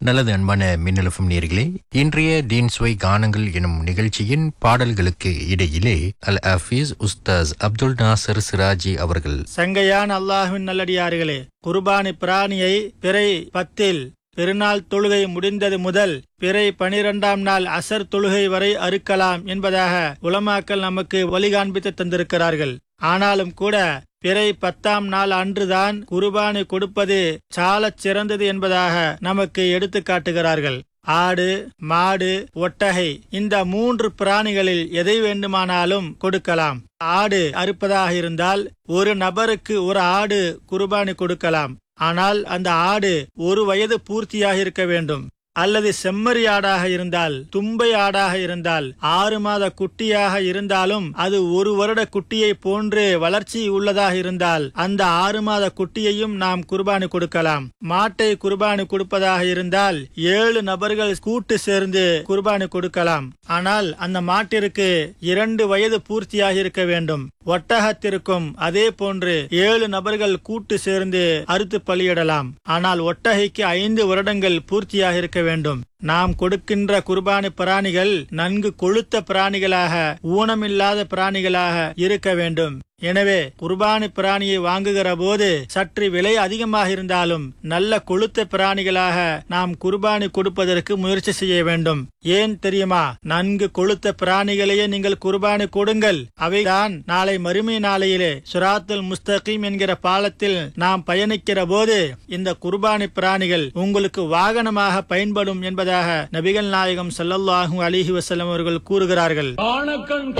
நல்லது அன்பான மின்னலஃபம் நேர்களே இன்றைய தீன் சுவை கானங்கள் எனும் நிகழ்ச்சியின் பாடல்களுக்கு இடையிலே அல் ஹஃபீஸ் உஸ்தாஸ் அப்துல் நாசர் சிராஜி அவர்கள் சங்கையான் அல்லாஹ்வின் நல்லடியார்களே குர்பானி பிராணியை பிறை பத்தில் பெருநாள் தொழுகை முடிந்தது முதல் பிறை பனிரெண்டாம் நாள் அசர் தொழுகை வரை அறுக்கலாம் என்பதாக உலமாக்கள் நமக்கு வழிகாண்பித்து தந்திருக்கிறார்கள் ஆனாலும் கூட பிறை பத்தாம் நாள் அன்றுதான் குர்பானி கொடுப்பது சாலச் சிறந்தது என்பதாக நமக்கு எடுத்து காட்டுகிறார்கள் ஆடு மாடு ஒட்டகை இந்த மூன்று பிராணிகளில் எதை வேண்டுமானாலும் கொடுக்கலாம் ஆடு அறுப்பதாக இருந்தால் ஒரு நபருக்கு ஒரு ஆடு குர்பானி கொடுக்கலாம் ஆனால் அந்த ஆடு ஒரு வயது பூர்த்தியாக இருக்க வேண்டும் அல்லது செம்மறி ஆடாக இருந்தால் தும்பை ஆடாக இருந்தால் ஆறு மாத குட்டியாக இருந்தாலும் அது ஒரு வருட குட்டியை போன்று வளர்ச்சி உள்ளதாக இருந்தால் அந்த ஆறு மாத குட்டியையும் நாம் குர்பானி கொடுக்கலாம் மாட்டை குர்பானி கொடுப்பதாக இருந்தால் ஏழு நபர்கள் கூட்டு சேர்ந்து குர்பானி கொடுக்கலாம் ஆனால் அந்த மாட்டிற்கு இரண்டு வயது பூர்த்தியாக இருக்க வேண்டும் ஒட்டகத்திற்கும் அதே போன்று ஏழு நபர்கள் கூட்டு சேர்ந்து அறுத்து பலியிடலாம் ஆனால் ஒட்டகைக்கு ஐந்து வருடங்கள் பூர்த்தியாக இருக்க வேண்டும் நாம் கொடுக்கின்ற குர்பானி பிராணிகள் நன்கு கொழுத்த பிராணிகளாக ஊனமில்லாத பிராணிகளாக இருக்க வேண்டும் எனவே குர்பானி பிராணியை வாங்குகிற போது சற்று விலை அதிகமாக இருந்தாலும் நல்ல கொழுத்த பிராணிகளாக நாம் குர்பானி கொடுப்பதற்கு முயற்சி செய்ய வேண்டும் ஏன் தெரியுமா நன்கு கொழுத்த பிராணிகளையே நீங்கள் குர்பானி கொடுங்கள் அவைதான் நாளை மறுமை நாளையிலே சுராத்துல் முஸ்தகீம் என்கிற பாலத்தில் நாம் பயணிக்கிற போது இந்த குர்பானி பிராணிகள் உங்களுக்கு வாகனமாக பயன்படும் என்பதாக நபிகள் நாயகம் ஸல்லல்லாஹு அலிஹி வஸல்லம் அவர்கள் கூறுகிறார்கள்